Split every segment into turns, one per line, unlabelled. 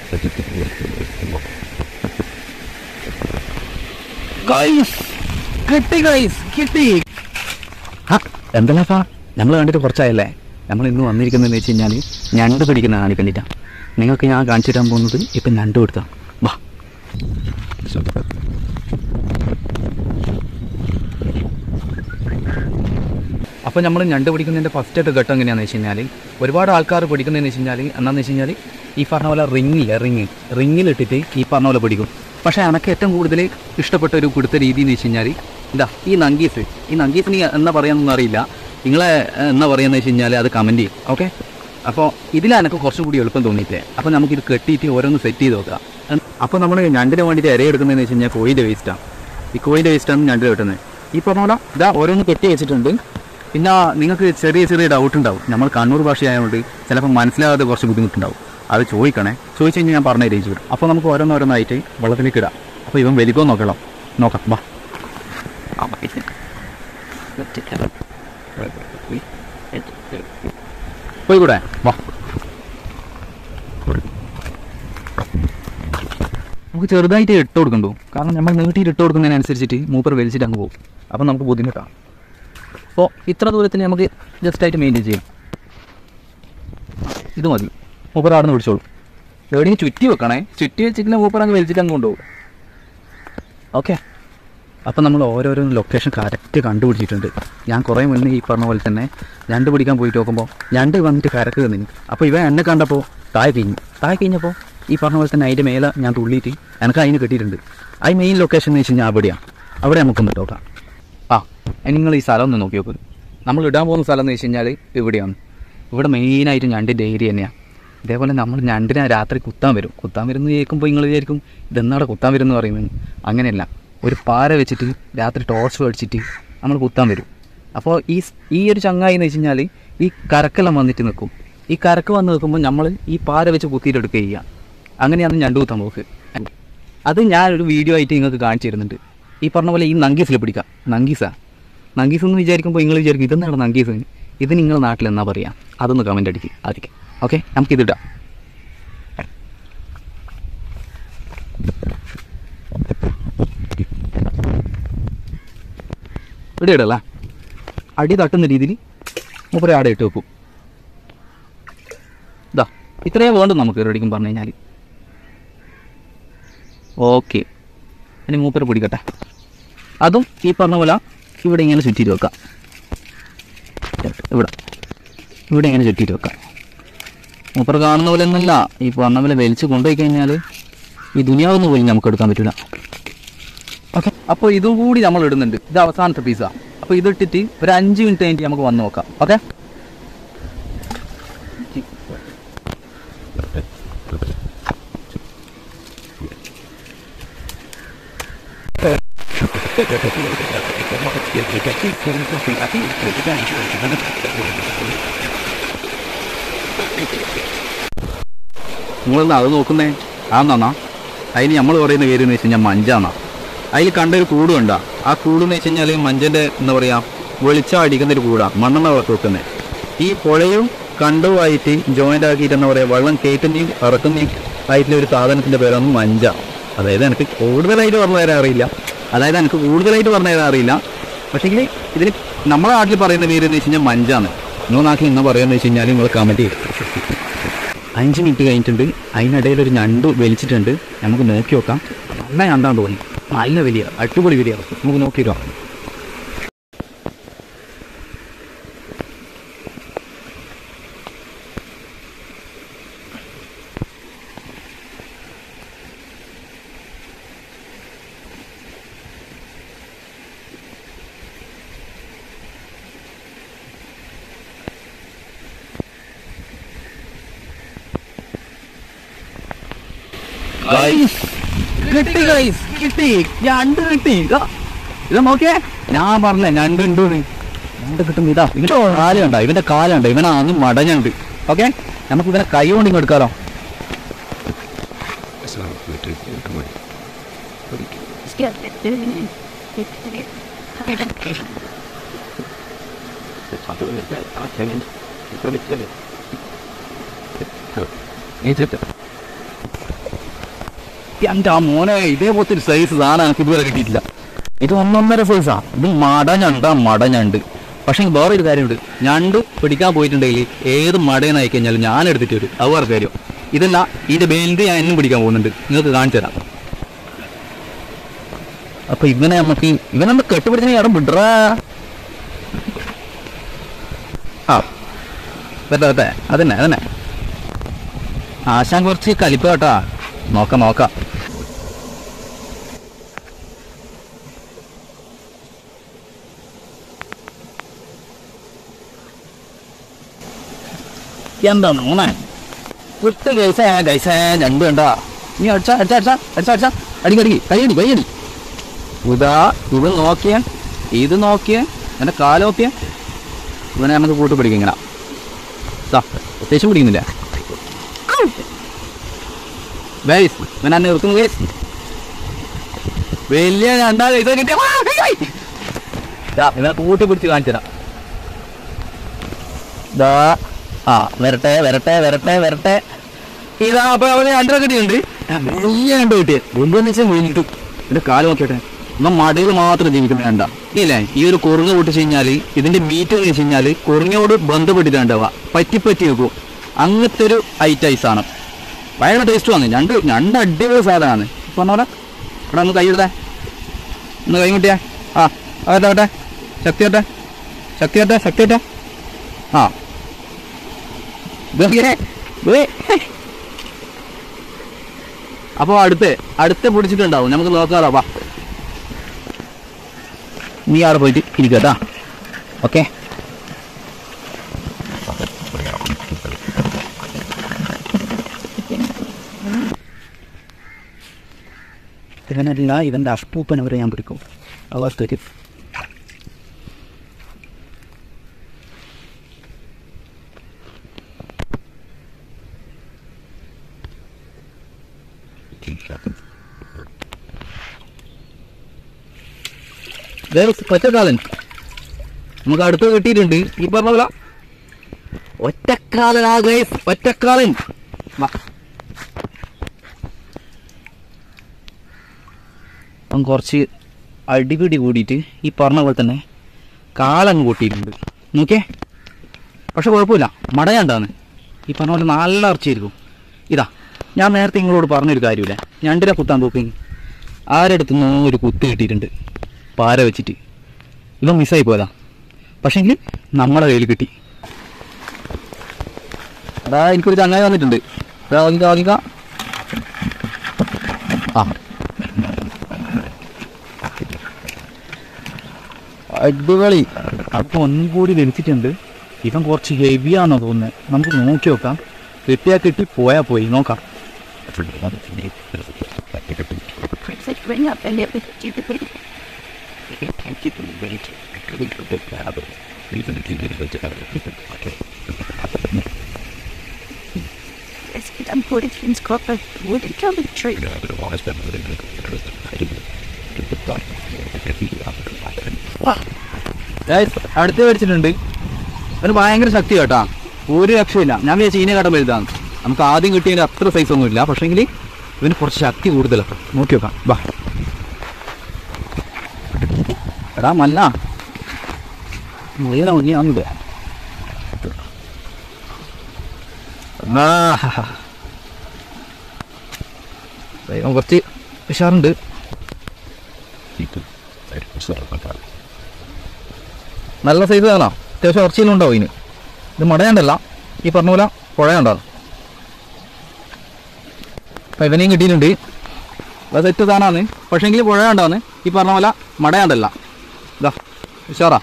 Guys കിട്ടി guys കിട്ടി എന്തല്ലാപ്പാ നമ്മൾ കണ്ടിട്ട് കുറച്ചായല്ലേ നമ്മൾ ഇന്ന് വന്നിരിക്കുന്നതെന്ന് വെച്ച് കഴിഞ്ഞാൽ ഞണ്ട് പിടിക്കുന്ന കാണിക്കണ്ടിട്ടാണ് നിങ്ങൾക്ക് ഞാൻ കാണിച്ചു തരാൻ പോകുന്നത് ഇപ്പം ഞണ്ട് കൊടുത്താ വാ അപ്പോൾ നമ്മൾ ഞണ്ട് പിടിക്കുന്നതിൻ്റെ ഫസ്റ്റ് ഘട്ടം എങ്ങനെയാണെന്ന് വെച്ച് കഴിഞ്ഞാൽ ഒരുപാട് ആൾക്കാർ പിടിക്കുന്നതെന്ന് വെച്ച് കഴിഞ്ഞാൽ എന്താണെന്ന് വെച്ച് കഴിഞ്ഞാൽ ഈ പറഞ്ഞ പോലെ റിങ്ങില്ല റിങ് റിങ്ങിലിട്ടിട്ട് ഈ പറഞ്ഞ പോലെ പിടിക്കും പക്ഷേ എനിക്ക് ഏറ്റവും കൂടുതൽ ഇഷ്ടപ്പെട്ട ഒരു പിടുത്ത രീതി എന്ന് വെച്ച് കഴിഞ്ഞാൽ ഇതാ ഈ നങ്കീസ് ഈ നങ്കീസിന് എന്നാ പറയാമെന്നൊന്നും അറിയില്ല നിങ്ങളെ ഏഹ്, എന്നാ പറയുന്നത് വെച്ച് കഴിഞ്ഞാൽ അത് കമൻറ്റ് ചെയ്യും ഓക്കെ അപ്പോൾ ഇതിലാണ് എനിക്ക് കുറച്ചും കൂടി എളുപ്പം തോന്നിയിട്ടേ അപ്പോൾ നമുക്കിത് കെട്ടിയിട്ട് ഓരോന്ന് സെറ്റ് ചെയ്ത് നോക്കാം അപ്പോൾ നമ്മൾ ഞണ്ടിന് വേണ്ടിയിട്ട് ഇര എടുക്കുന്നതെന്ന് വെച്ച് കഴിഞ്ഞാൽ കോയിൻ്റെ വേസ്റ്റാണ് ഈ കോയിൻ്റെ വേസ്റ്റാണ് ഞണ്ട് കെട്ടുന്നത് ഈ പറഞ്ഞ പോലെ ഇതാ ഓരോന്ന് കെട്ടി വെച്ചിട്ടുണ്ട് പിന്നെ നിങ്ങൾക്ക് ചെറിയ ചെറിയ ഡൗട്ട് ഉണ്ടാവും നമ്മൾ കണ്ണൂർ ഭാഷയായതുകൊണ്ട് ചിലപ്പോൾ മനസ്സിലാകാതെ കുറച്ച് ബുദ്ധിമുട്ടുണ്ടാവും അത് ചോദിക്കണേ ചോദിച്ചു കഴിഞ്ഞാൽ ഞാൻ പറഞ്ഞു തരും ചെയ്യും അപ്പോൾ നമുക്ക് ഓരോന്നോരോന്നായിട്ട് വെള്ളത്തിലേക്ക് ഇടാം അപ്പോൾ ഇവൻ വലിക്കോ നോക്കണം നോക്കാം വാ പോയി കൂടെ വാ നമുക്ക് ചെറുതായിട്ട് ഇട്ട് കൊടുക്കണ്ടു കാരണം നമ്മൾ നീട്ടിയിട്ട് ഇട്ട് കൊടുക്കുന്നതിനനുസരിച്ചിട്ട് മൂപ്പർ വലിച്ചിട്ട് അങ്ങ് പോകും അപ്പം നമുക്ക് ബുദ്ധിമുട്ടാണ് അപ്പോൾ ഇത്ര ദൂരത്തിന് നമുക്ക് ജസ്റ്റ് ആയിട്ട് മെയിൻറ്റെയിൻ ചെയ്യാം ഇത് മതി മൂപ്പർ അവിടെ നിന്ന് പിടിച്ചോളൂ എവിടെയും ചുറ്റി വെക്കണേ ചുറ്റി വെച്ചിട്ട് മൂപ്പർ അങ്ങ് വലിച്ചിട്ട് അങ്ങ് കൊണ്ടുപോകും ഓക്കെ അപ്പം നമ്മൾ ഓരോരോ ലൊക്കേഷൻ കറക്റ്റ് കണ്ടുപിടിച്ചിട്ടുണ്ട് ഞാൻ കുറേ മുന്നേ ഈ പറഞ്ഞ പോലെ തന്നെ ഞണ്ട് പിടിക്കാൻ പോയിട്ട് നോക്കുമ്പോൾ ഞണ്ട് വന്നിട്ട് കരക്ക് നിന്നു അപ്പോൾ ഇവൻ എന്നെ കണ്ടപ്പോൾ താഴെ കഴിഞ്ഞു താഴെ കഴിഞ്ഞപ്പോൾ ഈ പറഞ്ഞ പോലെ തന്നെ അതിൻ്റെ മേലെ ഞാൻ തുള്ളിയിട്ട് എനിക്ക് അതിന് കെട്ടിയിട്ടുണ്ട് ആ മെയിൻ ലൊക്കേഷൻ എന്ന് വെച്ച് കഴിഞ്ഞാൽ അവിടെയാണ് അവിടെ നമുക്കൊന്ന് നോക്കാം ആ ഇനി നിങ്ങൾ ഈ സ്ഥലം ഒന്ന് നോക്കി നോക്ക് നമ്മൾ ഇടാൻ പോകുന്ന സ്ഥലം എന്ന് വെച്ച് കഴിഞ്ഞാൽ ഇവിടെയാണ് ഇവിടെ മെയിനായിട്ട് ഞണ്ടിൻ്റെ ഏരിയ തന്നെയാണ് ഇതേപോലെ നമ്മൾ ഞണ്ടിനെ രാത്രി കുത്താൻ വരും കുത്താൻ വരുന്ന കേൾക്കുമ്പോൾ നിങ്ങൾ വിചാരിക്കും ഇതെന്നാടെ കുത്താൻ വരും എന്ന് പറയുന്നത് അങ്ങനെയല്ല ഒരു പാര വെച്ചിട്ട് രാത്രി ടോർച്ച് മേടിച്ചിട്ട് നമ്മൾ കുത്താൻ വരും അപ്പോൾ ഈ സ്- ഈ ഒരു ചങ്ങായി എന്ന് വെച്ച് കഴിഞ്ഞാൽ ഈ കരക്കെല്ലാം വന്നിട്ട് നിൽക്കും ഈ കരക്ക് വന്ന് നിൽക്കുമ്പോൾ നമ്മൾ ഈ പാര വെച്ച് കുത്തിയിട്ട് എടുക്കുക ചെയ്യുക അങ്ങനെയാണ് ഞണ്ട് കുത്താൻ പോക്ക് അത് ഞാനൊരു വീഡിയോ ആയിട്ട് നിങ്ങൾക്ക് കാണിച്ചു തരുന്നുണ്ട് ഈ പറഞ്ഞ പോലെ ഈ നങ്കീസിൽ പിടിക്കാം നങ്കീസാ നങ്കീസ് എന്ന് വിചാരിക്കുമ്പോൾ നിങ്ങൾ വിചാരിക്കും ഇതെന്താണ് നങ്കീസ് ഇത് നിങ്ങളുടെ നാട്ടിൽ എന്നാ പറയുക അതൊന്ന് കമൻ്റ് അടിക്കുക ആദ്യം ഓക്കെ നമുക്കിതിടാം ഇവിടെ ഇടല്ല അടി തട്ടുന്ന രീതിയിൽ മൂപ്പരെ ആടെ ഇട്ട് വെക്കും ഇതാ ഇത്രയേ വേണ്ടു നമുക്ക് റെഡിക്കും പറഞ്ഞു കഴിഞ്ഞാൽ ഓക്കെ ഇനി മൂപ്പര് പിടിക്കട്ടെ അതും ഈ പറഞ്ഞ പോലെ ഇവിടെ ഇങ്ങനെ ചുറ്റിയിട്ട് വെക്കാം ഇവിടെ ഇവിടെ ഇങ്ങനെ ചുറ്റിയിട്ട് വെക്കാം മൂപ്പർ കാണുന്ന പോലെ ഒന്നല്ല ഈ പറഞ്ഞ പോലെ വലിച്ച് കൊണ്ടുപോയി കഴിഞ്ഞാൽ ഈ ദുനിയാവെന്ന് പോലും നമുക്ക് എടുക്കാൻ പറ്റില്ല ഓക്കെ അപ്പോൾ ഇതും കൂടി നമ്മൾ ഇടുന്നുണ്ട് ഇത് അവസാനത്തെ പീസാ അപ്പോൾ ഇതിട്ടിട്ട് ഒരു അഞ്ച് മിനിറ്റ് കഴിഞ്ഞിട്ട് നമുക്ക് വന്ന് നോക്കാം ഓക്കെ നിങ്ങളെന്താ അത് നോക്കുന്നേ ആന്നാ അതിന് നമ്മൾ പറയുന്ന പേര് എന്ന് വെച്ച് കഴിഞ്ഞാൽ മഞ്ചാന്നാ അതിൽ കണ്ടൊരു കൂട് കണ്ടാ ആ കൂട് എന്ന് വെച്ച് കഴിഞ്ഞാൽ മഞ്ചൻ്റെ എന്താ പറയുക വെളിച്ചം അടിക്കുന്ന ഒരു കൂടാ മണ്ണെണ്ണ വെക്കുന്നത് ഈ പുഴയും കണ്ടവുമായിട്ട് ജോയിൻ്റ് ആക്കിയിട്ട് എന്താ പറയുക വെള്ളം കയറ്റുന്നതും ഇറക്കുന്നതും ആയിട്ടുള്ള ഒരു സാധനത്തിൻ്റെ പേരാണ് മഞ്ച അതായത് എനിക്ക് കൂടുതലായിട്ട് പറഞ്ഞു തരാൻ അറിയില്ല അതായത് എനിക്ക് കൂടുതലായിട്ട് പറഞ്ഞു തരാൻ അറിയില്ല പക്ഷേ ഇതിന് നമ്മുടെ നാട്ടിൽ പറയുന്ന പേര് എന്ന് വെച്ച് കഴിഞ്ഞാൽ മഞ്ചാണ് നിങ്ങളുടെ നാട്ടിൽ എന്നാ പറയുന്നത് വെച്ച് കഴിഞ്ഞാൽ നിങ്ങൾ കമൻറ്റ് ചെയ്യും അഞ്ച് മിനിറ്റ് കഴിഞ്ഞിട്ടുണ്ട് അതിനിടയിൽ ഒരു ഞണ്ട് വലിച്ചിട്ടുണ്ട് നമുക്ക് നോക്കി നോക്കാം നല്ല ഞണ്ടാന്ന് തോന്നി നല്ല വലിയ അടിപൊളി വലിയ നമുക്ക് നോക്കിയിട്ട് നോക്കാം കിട്ടി ഗൈസ് കിട്ടി ഞണ്ട് കിട്ടി ഇതാ ഇത് നോക്കിയേ ഞാൻ പറഞ്ഞേ ഞണ്ട് ഉണ്ട് ഞണ്ട് കിട്ടും ഇതാ ഇവന്റെ കാല് കണ്ട ഇവന്റെ കാല് കണ്ട ഇവനാ അന്ന് മടഞ്ഞുണ്ട് ഓക്കെ നമുക്ക് ഇവനെ കൈ കൊണ്ട് ഇങ്ങ് എടുക്കാലോ എൻ്റെ ആ മോനെ ഇതേപോലത്തെ ഒരു സൈസ് സാധനം എനിക്ക് ഇതുവരെ കിട്ടിയിട്ടില്ല ഇത് ഒന്നൊന്നര സൈസാ ഇത് മട ഞണ്ടാ മട ഞണ്ട് പക്ഷേ വേറെ ഒരു കാര്യമുണ്ട് ഞണ്ട് പിടിക്കാൻ പോയിട്ടുണ്ടെങ്കിൽ ഏത് മടയെന്ന് ആയി കഴിഞ്ഞാലും ഞാൻ എടുത്തിട്ട് വരും അത് വേറെ കാര്യം ഇതല്ല ഇതിന്റെ ബെൽറ്റ് ഞാൻ എന്നും പിടിക്കാൻ പോകുന്നുണ്ട് നിങ്ങൾക്ക് കാണിച്ചു തരാം അപ്പൊ ഇവനെ നമുക്ക് ഇവനൊന്ന് കെട്ടിപ്പിടിച്ച ഇടം വിടറാ ആ വരട്ടെ വരട്ടെ അതന്നെ അതന്നെ ആശാൻ കുറച്ച് കലിപ്പ് കേട്ടാ നോക്കാം നോക്കാം എന്താണ് മൂന്നേ വിട്ട് ഗൈസേ ഗൈസേ രണ്ട് വേണ്ട നീ അടിച്ചാ അടിച്ചാ അടിച്ചാ അടിച്ചാ അടിച്ചാ അടിക്ക് അടിക്ക് കൈയടി കൈയടി ഇതാ ഇത് നോക്കിയ ഇത് നോക്കിയ എന്റെ കാല് നോക്കിയ ഇവനെ നമുക്ക് കൂട്ട് പിടിക്കും ഇങ്ങനെ ദാ, അത്യാവശ്യം പിടിക്കുന്നില്ല വേസ് ഇവൻ എന്നെ നിർത്തുന്നു വേസ് വലിയ രണ്ടാ കൈസ കിട്ടിയ ഇവനെ കൂട്ടി പിടിച്ച് കാണിച്ചു തരാം ദാ ആ വരട്ടെ വരട്ടെ വരട്ടെ വരട്ടെ ഇതാ അപ്പൊ അവന് രണ്ടര കിട്ടിയുണ്ട് വലിയ രണ്ട് കിട്ടിയത് ഒന്നെന്ന് വെച്ചാൽ വീണിട്ടു എന്റെ കാല് നോക്കിയോട്ടെ എന്നാ മടയിൽ മാത്രം ജീവിക്കുന്ന വേണ്ട ഇല്ലേ ഈ ഒരു കുറുങ്ങ പൊട്ടിച്ച് കഴിഞ്ഞാല് ഇതിന്റെ മീറ്റ് എന്ന് വെച്ച് കഴിഞ്ഞാല് കുറുങ്ങയോട് ബന്ധപ്പെട്ടിട്ടുണ്ടാവുക പറ്റി പറ്റി വെക്കും അങ്ങനത്തെ ഒരു ഐറ്റൈസ് ആണ് ഭയങ്കര ടേസ്റ്റ് വന്നു രണ്ട് രണ്ട് അടിപൊളി സാധനമാണ് പറഞ്ഞ പോലെ ഇവിടെ ഒന്ന് കൈ എടുത്തേ ഒന്ന് കൈ മുട്ടിയേ ആ ആവട്ടെ ആവട്ടെ ശക്തി ആവട്ടെ ശക്തി ആവട്ടെ ശക്തി ആവട്ടെ ആ അപ്പോൾ അടുത്ത് അടുത്ത് പിടിച്ചിട്ടുണ്ടാവും നമുക്ക് നോക്കാറോ വാ നീ അവിടെ പോയിട്ട് ഇരിക്കട്ടാ ഓക്കെ ഇവനല്ല ഇവൻ്റെ അഷ്ടൂപ്പൻ അവരെ ഞാൻ പിടിക്കും അവർ തരും ഒറ്റക്കാലൻ നമുക്ക് അടുത്ത് കിട്ടിയിട്ടുണ്ട് ഈ പറഞ്ഞ പോലെ ഒറ്റക്കാലൻ ആ ഗൈസ് ഒറ്റക്കാലൻ വാ. അവൻ കുറച്ച് അടിപിടി കൂടിയിട്ട് ഈ പറഞ്ഞ പോലെ തന്നെ കാലങ്ങ് കൂട്ടിയിട്ടുണ്ട് നോക്കിയേ പക്ഷെ കുഴപ്പമില്ല മടയാണ്ടാന്ന് ഈ പറഞ്ഞ പോലെ നല്ല ഇറച്ചിയായിരിക്കും ഇതാ ഞാൻ നേരത്തെ നിങ്ങളോട് പറഞ്ഞൊരു കാര്യമില്ല ഞണ്ടിനെ കുത്താൻ പോക്കി ആരെടുത്തുനിന്നോ ഒരു കുത്ത് കിട്ടിയിട്ടുണ്ട് പാര വെച്ചിട്ട് ഇവൻ മിസ്സായി പോയതാ പക്ഷെങ്കിൽ നമ്മളെ കയ്യിൽ കിട്ടി എടാ എനിക്കൊരു ചങ്ങായി വന്നിട്ടുണ്ട് എടാ വാങ്ങിക്ക വാങ്ങിക്ക ആ അടിപൊളി അപ്പോൾ ഒന്നും കൂടി ലഭിച്ചിട്ടുണ്ട് ഇവൻ കുറച്ച് ഹെവിയാണെന്ന് തോന്നുന്നത് നമുക്ക് നോക്കി നോക്കാം കിട്ടിയാ കിട്ടി പോയാ പോയി നോക്കാം
Bring up and it was Let's get on board against copper. Would it kill the tree?
Guys, അടുത്ത് മേടിച്ചിട്ടുണ്ട് അവന് ഭയങ്കര ശക്തി കേട്ടാ ഒരു രക്ഷയില്ല ഞാൻ വിചാരിച്ചു ഇതിനെ കടം വലുതാണ് നമുക്ക് ആദ്യം കിട്ടിയതിന് അത്ര സൈസ് ഒന്നും ഇല്ല പക്ഷേങ്കിൽ ഇവന് കുറച്ച് ശക്തി കൂടുതലാണ് നോക്കി നോക്കാം ബാ എടാ മല്ല മുയല ഉണ്ണിയാന്നിത് ദൈവം കുറച്ച് ഉഷാറുണ്ട് നല്ല സൈസ് കാണാം അത്യാവശ്യം ഉറച്ചിയിലും ഉണ്ടാവും ഇതിന് ഇത് മടയാണ്ടല്ല ഈ പറഞ്ഞ പോലെ പുഴയുണ്ടാവും അപ്പം ഇവനെയും കിട്ടിയിട്ടുണ്ട് അത് സെറ്റ് സാധനമാണ് പക്ഷേങ്കിൽ പുഴയുണ്ടാവുന്ന ഈ പറഞ്ഞ പോലെ മടയാണ്ടല്ല ഇതാ ഉഷാറാ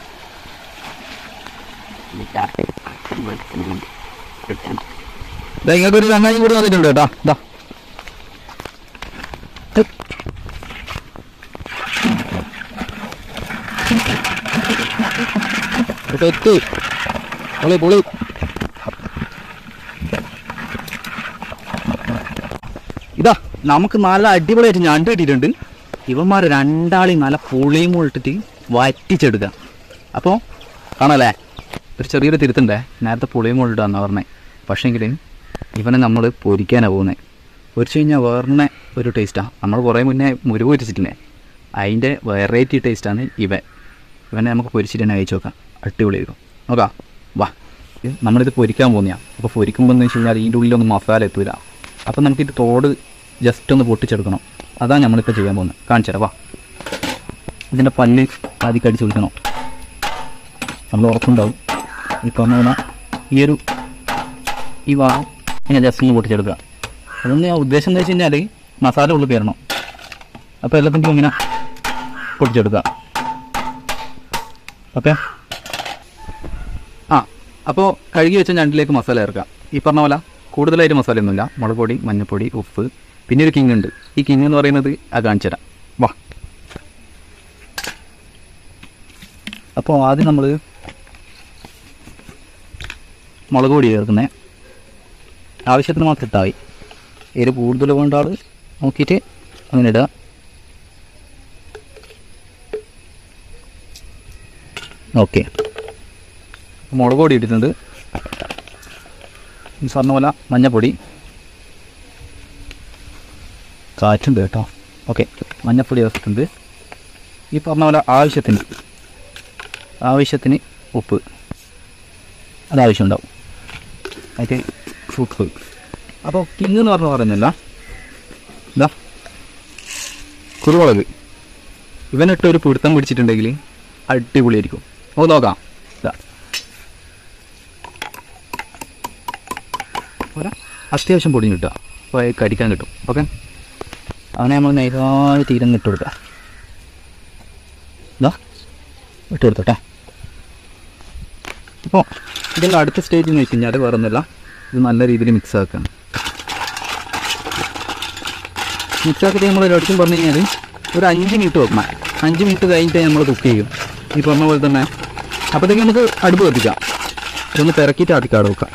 ഇതാ ഇങ്ങോട്ട് ഒരു ചങ്ങായും കൂടി വന്നിട്ടുണ്ട് കേട്ടോ ഇതാ സെറ്റ് പൊളി പൊളി ഇതാ നമുക്ക് നല്ല അടിപൊളിയായിട്ട് ഞണ്ട് കിട്ടിയിട്ടുണ്ട് ഇവന്മാർ രണ്ടാളെയും നല്ല പുളിയും ഇട്ടിട്ട് വറ്റിച്ചെടുക്കുക അപ്പോൾ കാണാല്ലേ ഒരു ചെറിയൊരു തിരുത്തുണ്ടേ നേരത്തെ പുളിയും കൊണ്ടിട്ടാന്ന് പറഞ്ഞത് പക്ഷേങ്കിൽ ഇവനെ നമ്മൾ പൊരിക്കാനാണ് പോകുന്നത് പൊരിച്ച് കഴിഞ്ഞാൽ വേറെ ഒരു ടേസ്റ്റാണ് നമ്മൾ കുറേ മുന്നേ മുരുക് പൊരിച്ചിട്ടില്ലേ അതിൻ്റെ വെറൈറ്റി ടേസ്റ്റാണ് ഇവൻ ഇവനെ നമുക്ക് പൊരിച്ചിട്ട് തന്നെ കഴിച്ച് നോക്കാം അടിപൊളിയായിരിക്കും നോക്കാം വാ ഇത് നമ്മളിത് പൊരിക്കാൻ പോകുന്നതാണ് അപ്പോൾ പൊരിക്കുമ്പോൾ എന്ന് വെച്ച് കഴിഞ്ഞാൽ ഇതിൻ്റെ ഉള്ളിലൊന്നും മസാല എത്തൂല അപ്പോൾ നമുക്കിത് തോട് ജസ്റ്റ് ഒന്ന് പൊട്ടിച്ചെടുക്കണം അതാണ് നമ്മളിപ്പോൾ ചെയ്യാൻ പോകുന്നത് കാണിച്ചു തരാം വാ ഇതിൻ്റെ പല്ല് ആദ്യം കടിച്ച് വിളിക്കണം നല്ല ഉറപ്പുണ്ടാവും ഈ പറഞ്ഞ പോലെ ഈ ഒരു ഈ വാ ഇങ്ങനെ ജസ്റ്റ് ഒന്ന് പൊട്ടിച്ചെടുക്കുക അതൊന്ന് ഞാൻ ഉദ്ദേശം എന്താ വെച്ച് കഴിഞ്ഞാൽ മസാല ഉള്ളിൽ കയറണം അപ്പോൾ എല്ലാത്തിനും ഇങ്ങനെ പൊട്ടിച്ചെടുക്കുക ഓക്കെ ആ അപ്പോൾ കഴുകി വെച്ച ഞണ്ടിലേക്ക് മസാല ചേർക്കാം ഈ പറഞ്ഞ പോലെ കൂടുതലായിട്ട് മസാലയൊന്നുമില്ല മുളക് പൊടി മഞ്ഞൾപ്പൊടി ഉപ്പ് പിന്നെ ഒരു കിങ് ഉണ്ട് ഈ കിങ് എന്ന് പറയുന്നത് ആ കാണിച്ചു തരാം വാ അപ്പോൾ ആദ്യം നമ്മൾ മുളക് പൊടി ചേർക്കുന്നത് ആവശ്യത്തിന് മാത്രം ഇട്ടാൽ മതി എരി കൂടുതൽ വേണ്ട ആൾ നോക്കിയിട്ട് അങ്ങനെ ഇടുക ഓക്കെ മുളക് പൊടി ഇട്ടിട്ടുണ്ട് ഈ പറഞ്ഞ പോലെ മഞ്ഞപ്പൊടി കാറ്റുണ്ട് കേട്ടോ ഓക്കെ മഞ്ഞപ്പൊടി ചേർത്തിട്ടുണ്ട് ഈ പറഞ്ഞ പോലെ ആവശ്യത്തിന് ആവശ്യത്തിന് ഉപ്പ് അത് ആവശ്യമുണ്ടാവും അതിൻ്റെ ഉപ്പ് അപ്പോൾ കിങ് എന്ന് പറഞ്ഞ പറയുന്നില്ല ഇതാ കുരുമുളക് ഇവനിട്ട് ഒരു പിടുത്തം പിടിച്ചിട്ടുണ്ടെങ്കിൽ അടിപൊളിയായിരിക്കും ഓ നോക്കാം ഇതാ പോരാ അത്യാവശ്യം പൊടിഞ്ഞ് കിട്ടുക അപ്പോൾ അത് കടിക്കാൻ കിട്ടും ഓക്കെ അവനെ നമ്മൾ നൈസായിട്ട് ഇരുന്ന് ഇട്ട് കൊടുക്കുക ഇതാ ഇട്ട് കൊടുത്തോട്ടെ അപ്പോൾ ഇതിൻ്റെ അടുത്ത സ്റ്റേജ് എന്ന് വെച്ച് കഴിഞ്ഞാൽ വേറെ ഒന്നുമില്ല ഇത് നല്ല രീതിയിൽ മിക്സ് ആക്കുകയാണ് മിക്സ് ആക്കിയിട്ട് നമ്മൾ ഒരിടത്തും പറഞ്ഞു കഴിഞ്ഞാൽ ഒരു അഞ്ച് മിനിറ്റ് വെക്കണം അഞ്ച് മിനിറ്റ് കഴിഞ്ഞിട്ട് നമ്മൾ കുക്ക് ചെയ്യും ഈ പറഞ്ഞ പോലെ തന്നെ അപ്പോഴത്തേക്ക് നമുക്ക് അടുപ്പ് കത്തിക്കാം ഇതൊന്ന് തിരക്കിയിട്ട് ആദ്യം വെക്കാം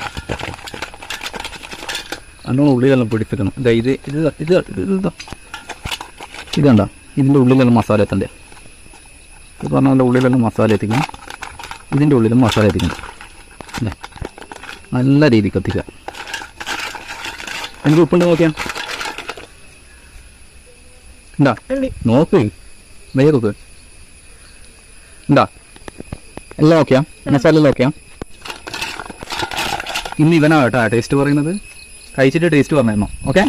നല്ലോണം ഉള്ളിലെല്ലാം പിടിപ്പിക്കണം ഇതാ ഇത് ഇത് ഇത് ഇത് ഇതാ ഇതുണ്ടോ ഇതിൻ്റെ ഉള്ളിലെല്ലാം മസാല എത്തണ്ടേ ഇത് പറഞ്ഞ പോലെ ഉള്ളിലെല്ലാം മസാല എത്തിക്കണം ഇതിൻ്റെ ഉള്ളിലും മസാല എത്തിക്കണം അല്ലേ നല്ല രീതിക്ക് എത്തിക്കുക എനിക്ക് ഉപ്പുണ്ട് നോക്കിയാ ഉണ്ടാ നോക്ക് വേഗം നോക്ക് ഉണ്ടാ എല്ലാം ഓക്കെയാ മസാല എല്ലാം ഓക്കെയാ ഇന്ന് ഇവനാ കേട്ടോ ടേസ്റ്റ് പറയുന്നത് കഴിച്ചിട്ട് ടേസ്റ്റ് പറഞ്ഞിരുന്നോ ഓക്കെ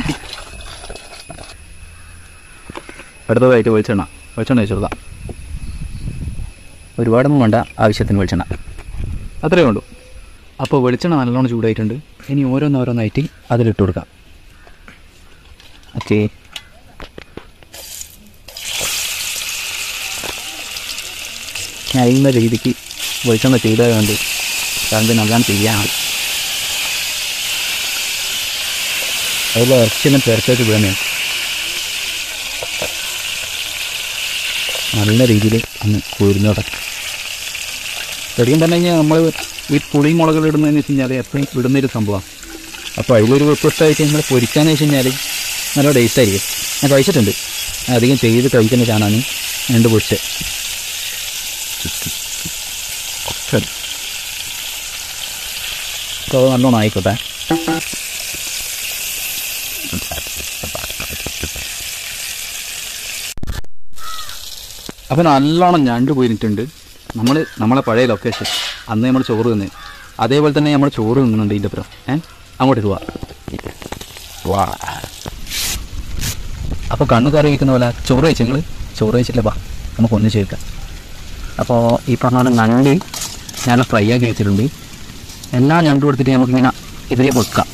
അടുത്തതായിട്ട് വെളിച്ചെണ്ണ വെളിച്ചെണ്ണ വെച്ചെടുക്കാം ഒരുപാടൊന്നും വേണ്ട ആവശ്യത്തിന് വെളിച്ചെണ്ണ അത്രയേ ഉള്ളൂ അപ്പോൾ വെളിച്ചെണ്ണ നല്ലോണം ചൂടായിട്ടുണ്ട് ഇനി ഓരോന്നോരോന്നായിട്ട് അതിലിട്ട് കൊടുക്കാം ഓക്കേ ഞാൻ അറിയുന്ന രീതിക്ക് വെളിച്ചെണ്ണ ചെയ്തത് കൊണ്ട് കാരണം നല്ലോണം ചെയ്യാനാണ് അതുപോലെ ഇറച്ചിയെല്ലാം തിരക്കേറ്റ് വീണേ നല്ല രീതിയിൽ അങ്ങ് കുരുന്നോട്ടെ ശരിക്കും പറഞ്ഞു കഴിഞ്ഞാൽ നമ്മൾ ഈ പുളി മുളകൾ ഇടുന്നതെന്ന് വെച്ച് കഴിഞ്ഞാൽ എപ്പോഴും ഇടുന്നൊരു സംഭവമാണ് അപ്പോൾ അതിലൊരു വ്യത്യസ്തമായിട്ട് നമ്മൾ പൊരിക്കാന്ന് വെച്ച് കഴിഞ്ഞാൽ നല്ല ടേസ്റ്റ് ആയിരിക്കും ഞാൻ കഴിച്ചിട്ടുണ്ട് ഞാൻ അധികം ചെയ്ത് കഴിക്കുന്ന ചാനാണ് രണ്ട് പൊരിച്ച് അപ്പോൾ അത് നല്ലോണം ആയിക്കോട്ടെ അപ്പോൾ നല്ലോണം ഞണ്ട് പോയിട്ടുണ്ട് നമ്മൾ നമ്മളെ പഴയ ലൊക്കേഷൻ അന്ന് നമ്മൾ ചോറ് തിന്ന് അതേപോലെ തന്നെ നമ്മൾ ചോറ് തിന്നുന്നുണ്ട് ഇതിൻ്റെ അപ്പുറം ഏ അങ്ങോട്ട് പോവാ വാ അപ്പോൾ കണ്ണു കറി വയ്ക്കുന്ന പോലെ ചോറ് കഴിച്ചു നിങ്ങൾ ചോറ് കഴിച്ചില്ല വാ നമുക്ക് ഒന്ന് ചേർക്കാം അപ്പോൾ ഈ പറഞ്ഞ പോലെ ഞണ്ട് ഞാൻ ഫ്രൈ ആക്കി വെച്ചിട്ടുണ്ട് എല്ലാ ഞണ്ടും എടുത്തിട്ട് നമുക്കിങ്ങനെ ഇതിലെ വെക്കാം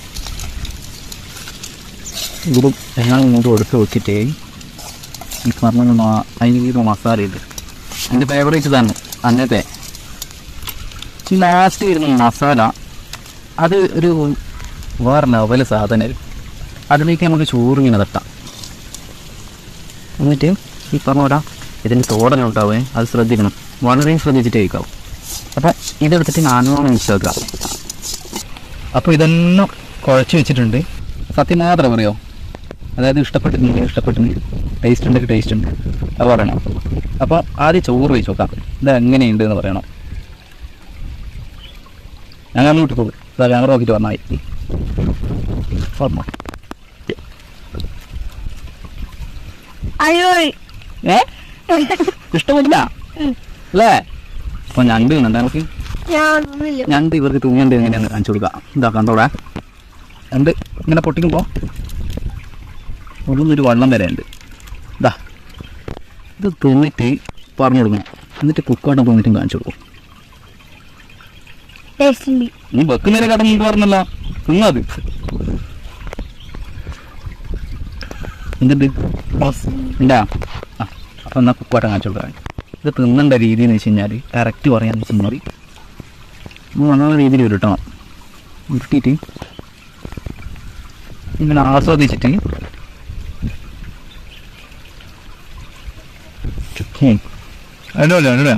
ഇതിലും എല്ലാം ഇങ്ങോട്ട് എടുത്ത് വെച്ചിട്ട് ഈ പറഞ്ഞ അതിന് മസാലയുണ്ട് എൻ്റെ ഫേവറേറ്റ് തന്നെ അന്നത്തെ ലാസ്റ്റ് വരുന്ന മസാല അത് ഒരു വേറെ ലെവൽ സാധനം അതിലേക്ക് നമുക്ക് ചോറ് ഇങ്ങനെ തട്ടാം എന്നിട്ട് ഈ പറഞ്ഞ പോലെ ഇതിൻ്റെ തോടനം ഉണ്ടാവേ അത് ശ്രദ്ധിക്കണം വളരെ ശ്രദ്ധിച്ചിട്ട് കഴിക്കാവും അപ്പം ഇതെടുത്തിട്ട് നാനോണം മിക്സാക്കുക അപ്പോൾ ഇതെല്ലാം കുഴച്ച് വെച്ചിട്ടുണ്ട് സത്യം മാത്രമേ പറയോ അതായത് ഇഷ്ടപ്പെട്ടിട്ടുണ്ടെങ്കിൽ ഇഷ്ടപ്പെട്ടിട്ടുണ്ട് ടേസ്റ്റ് ഉണ്ടെങ്കിൽ ടേസ്റ്റ് ഉണ്ട് അത് പറയണം അപ്പോൾ ആദ്യം ചോറ് വെച്ച് നോക്കാം ഇത് എങ്ങനെയുണ്ട് എന്ന് പറയണം ഞങ്ങൾ അങ്ങോട്ട് പോകും ക്യാമറ നോക്കിയിട്ട് പറഞ്ഞാൽ മതി ഓർമ്മ
അയ്യോ
ഏ ഇഷ്ടമില്ല അല്ലേ അപ്പൊ ഞണ്ട് കണ്ട നമുക്ക്
ഞാനൊന്നുമില്ല
ഞണ്ട് ഇവർക്ക് തൂങ്ങേണ്ടത് എങ്ങനെയാന്ന് കാണിച്ചു കൊടുക്കാം ഇതാ കണ്ടോടാ ഞണ്ട് ഇങ്ങനെ പൊട്ടിക്കുമ്പോൾ ഉള്ളിൽ ഒരു വെള്ളം വരെ ഉണ്ട് ഇതാ ഇത് തിന്നിട്ട് പറഞ്ഞു കൊടുക്കണം എന്നിട്ട് കുക്കാട്ടം തിന്നിട്ടും കാണിച്ചു കൊടുക്കും
ടേസ്റ്റ് ഉണ്ട്
നീ വെക്കുന്നതിനെ കടന്നു പറഞ്ഞല്ല തിന്നത് എന്തുണ്ട് ഉണ്ടാ ആ അപ്പം എന്നാൽ കുക്കുവാട്ടം കാണിച്ചു കൊടുക്കാം ഇത് തിന്നേണ്ട രീതി എന്ന് വെച്ച് കഴിഞ്ഞാൽ കറക്റ്റ് പറയാന്ന് വെച്ച് കഴിഞ്ഞാൽ നമ്മൾ നല്ല രീതിയിൽ ഉരുട്ടണം ഉരുട്ടിയിട്ട് ഇങ്ങനെ ആസ്വദിച്ചിട്ട് ഉം. അടിപൊളി അടിപൊളി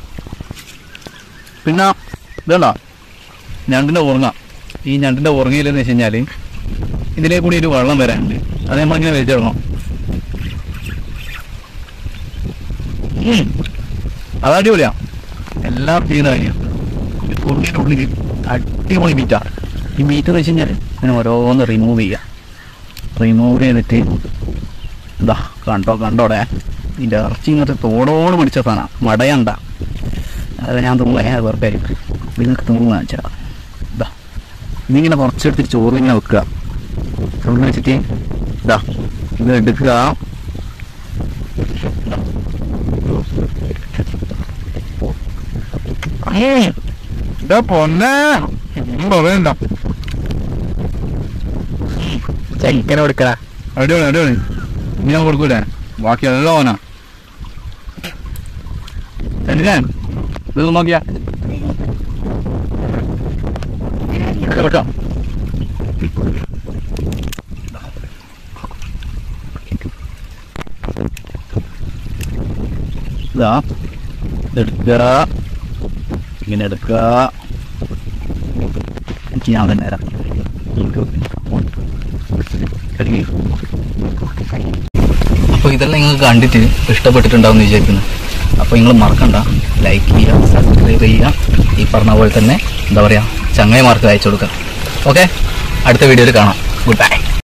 പിന്നെ ഇതല്ലോ ഞണ്ടിൻ്റെ ഉറങ്ങ ഈ ഞണ്ടിൻ്റെ ഉറങ്ങയിലെന്ന് വെച്ച് കഴിഞ്ഞാൽ ഇതിലേ കൂടി ഒരു വെള്ളം വരാനുണ്ട് അത് നമ്മളിങ്ങനെ വെച്ചിടണം ഉം. അത് അടിപൊളിയാ എല്ലാം ചെയ്യുന്ന കാര്യം ഉള്ളിൻ്റെ ഉള്ളിൽ അടിപൊളി മീറ്റാ ഈ മീറ്റ് എന്ന് വെച്ച് കഴിഞ്ഞാൽ ഇങ്ങനെ ഓരോന്ന് റിമൂവ് ചെയ്യുക റിമൂവ് ചെയ്തിട്ട് ഇതാ കണ്ടോ കണ്ടോടെ ഇതിൻ്റെ ഇറച്ചി ഇങ്ങനത്തെ തോടോട് പിടിച്ച സാധനം മടയണ്ട അത് ഞാൻ തുമ്പ വെറുതെ നിങ്ങൾക്ക് തുമ്പ് കാണിച്ചാ ഇതാ ഇതിങ്ങനെ കുറച്ചെടുത്തിട്ട് ചോറ് ഇങ്ങനെ വെക്കുക ചോറ് വെച്ചിട്ട് ഇതാ ഇത് എടുക്കുക
ഇതാ പൊന്നെ പറയണ്ട
ചെക്കനെ കൊടുക്കടാ
അടിപൊളി അടിപൊളി ഇനി ഞാൻ കൊടുക്കൂലേ ബാക്കി എല്ലാം ഓനാ
എന്തിനാ ഇത് നോക്കിയാ കേട്ടോ ഇതാ ഇതെടുക്കുക ഇങ്ങനെ എടുക്കുക എനിക്ക് ഞാൻ തന്നെ തരാം അപ്പോൾ ഇതെല്ലാം നിങ്ങൾക്ക് കണ്ടിട്ട് ഇഷ്ടപ്പെട്ടിട്ടുണ്ടാവും എന്ന് വിചാരിക്കുന്നു അപ്പോൾ നിങ്ങൾ മറക്കണ്ട ലൈക്ക് ചെയ്യുക സബ്സ്ക്രൈബ് ചെയ്യുക ഈ പറഞ്ഞ പോലെ തന്നെ എന്താ പറയുക ചങ്ങായിമാർക്ക് അയച്ചു കൊടുക്കുക ഓക്കെ അടുത്ത വീഡിയോയിൽ കാണാം ഗുഡ് ബൈ